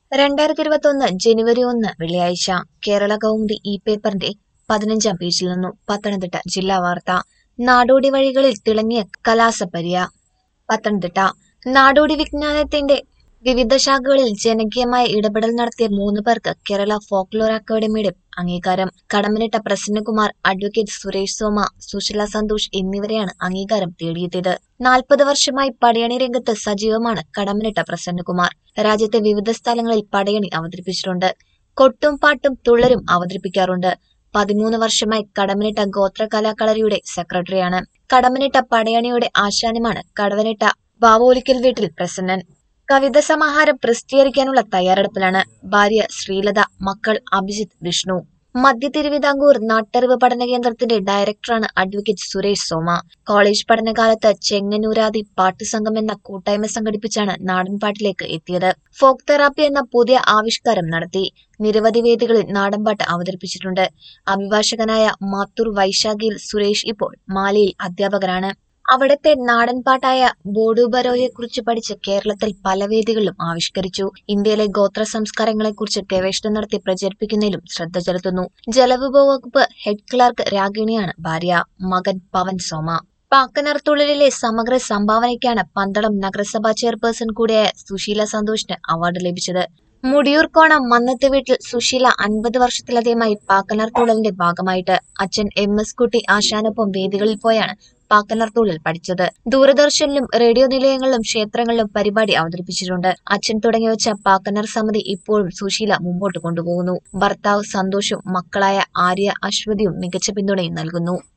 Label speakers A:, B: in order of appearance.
A: രണ്ടായിരത്തി ഇരുപത്തൊന്ന് ജനുവരി ഒന്ന് വെള്ളിയാഴ്ച കേരള കൗമുദി ഇ പേപ്പറിന്റെ പതിനഞ്ചാം പേജിൽ നിന്നും പത്തനംതിട്ട ജില്ലാ വാർത്ത നാടോടി വഴികളിൽ തിളങ്ങിയ കലാസപര്യ പത്തനംതിട്ട നാടോടി വിജ്ഞാനത്തിന്റെ വിവിധ ശാഖകളിൽ ജനകീയമായ ഇടപെടൽ നടത്തിയ മൂന്ന് പേർക്ക് കേരള ഫോക്ലോർ അക്കാദമിയുടെ അംഗീകാരം കടമ്പനിട്ട പ്രസന്നകുമാർ അഡ്വക്കേറ്റ് സുരേഷ് സോമ സുശീല സന്തോഷ് എന്നിവരെയാണ് അംഗീകാരം തേടിയെത്തിയത് നാൽപ്പത് വർഷമായി പടയണി രംഗത്ത് സജീവമാണ് കടമ്പനിട്ട പ്രസന്നകുമാർ രാജ്യത്തെ വിവിധ സ്ഥലങ്ങളിൽ പടയണി അവതരിപ്പിച്ചിട്ടുണ്ട് കൊട്ടും പാട്ടും തുള്ളരും അവതരിപ്പിക്കാറുണ്ട് പതിമൂന്ന് വർഷമായി കടമ്പനിട്ട ഗോത്ര കലാകളരിയുടെ സെക്രട്ടറിയാണ് കടമ്പനിട്ട പടയണിയുടെ ആശാനുമാണ് കടവനിട്ട വാവോലിക്കൽ വീട്ടിൽ പ്രസന്നൻ കവിത സമാഹാരം പ്രസിദ്ധീകരിക്കാനുള്ള തയ്യാറെടുപ്പിലാണ് ഭാര്യ ശ്രീലത മക്കൾ അഭിജിത്ത് വിഷ്ണു മധ്യ തിരുവിതാംകൂർ നാട്ടറിവ് പഠന കേന്ദ്രത്തിന്റെ ഡയറക്ടറാണ് അഡ്വക്കേറ്റ് സുരേഷ് സോമ കോളേജ് പഠനകാലത്ത് ചെങ്ങന്നൂരാദി പാട്ടുസംഘം എന്ന കൂട്ടായ്മ സംഘടിപ്പിച്ചാണ് നാടൻപാട്ടിലേക്ക് എത്തിയത് ഫോക്ക് തെറാപ്പി എന്ന പുതിയ ആവിഷ്കാരം നടത്തി നിരവധി വേദികളിൽ നാടൻപാട്ട് അവതരിപ്പിച്ചിട്ടുണ്ട് അഭിഭാഷകനായ മാത്തൂർ വൈശാഖിയിൽ സുരേഷ് ഇപ്പോൾ മാലിയിൽ അധ്യാപകനാണ് അവിടത്തെ നാടൻപാട്ടായ ബോഡുബരോയെ പഠിച്ച് കേരളത്തിൽ പല വേദികളിലും ആവിഷ്കരിച്ചു ഇന്ത്യയിലെ ഗോത്ര സംസ്കാരങ്ങളെക്കുറിച്ച് ഗവേഷണം നടത്തി പ്രചരിപ്പിക്കുന്നതിലും ശ്രദ്ധ ചെലുത്തുന്നു ജലവിഭവ വകുപ്പ് ഹെഡ് ക്ലാർക്ക് രാഗിണിയാണ് ഭാര്യ മകൻ പവൻ സോമ പാക്കനർത്തുള്ളിലെ സമഗ്ര സംഭാവനയ്ക്കാണ് പന്തളം നഗരസഭാ ചെയർപേഴ്സൺ കൂടിയായ സുശീല സന്തോഷിന് അവാർഡ് ലഭിച്ചത് മുടിയൂർക്കോണം മന്നത്ത് വീട്ടിൽ സുശീല അൻപത് വർഷത്തിലധികമായി പാക്കനർത്തുള്ളലിന്റെ ഭാഗമായിട്ട് അച്ഛൻ എം എസ് കുട്ടി ആശാനൊപ്പം വേദികളിൽ പോയാണ് പാക്കനർത്തുള്ളിൽ പഠിച്ചത് ദൂരദർശനിലും റേഡിയോ നിലയങ്ങളിലും ക്ഷേത്രങ്ങളിലും പരിപാടി അവതരിപ്പിച്ചിട്ടുണ്ട് അച്ഛൻ തുടങ്ങി വെച്ച പാക്കനർ സമിതി ഇപ്പോഴും സുശീല മുമ്പോട്ട് കൊണ്ടുപോകുന്നു ഭർത്താവ് സന്തോഷും മക്കളായ ആര്യ അശ്വതിയും മികച്ച പിന്തുണയും നൽകുന്നു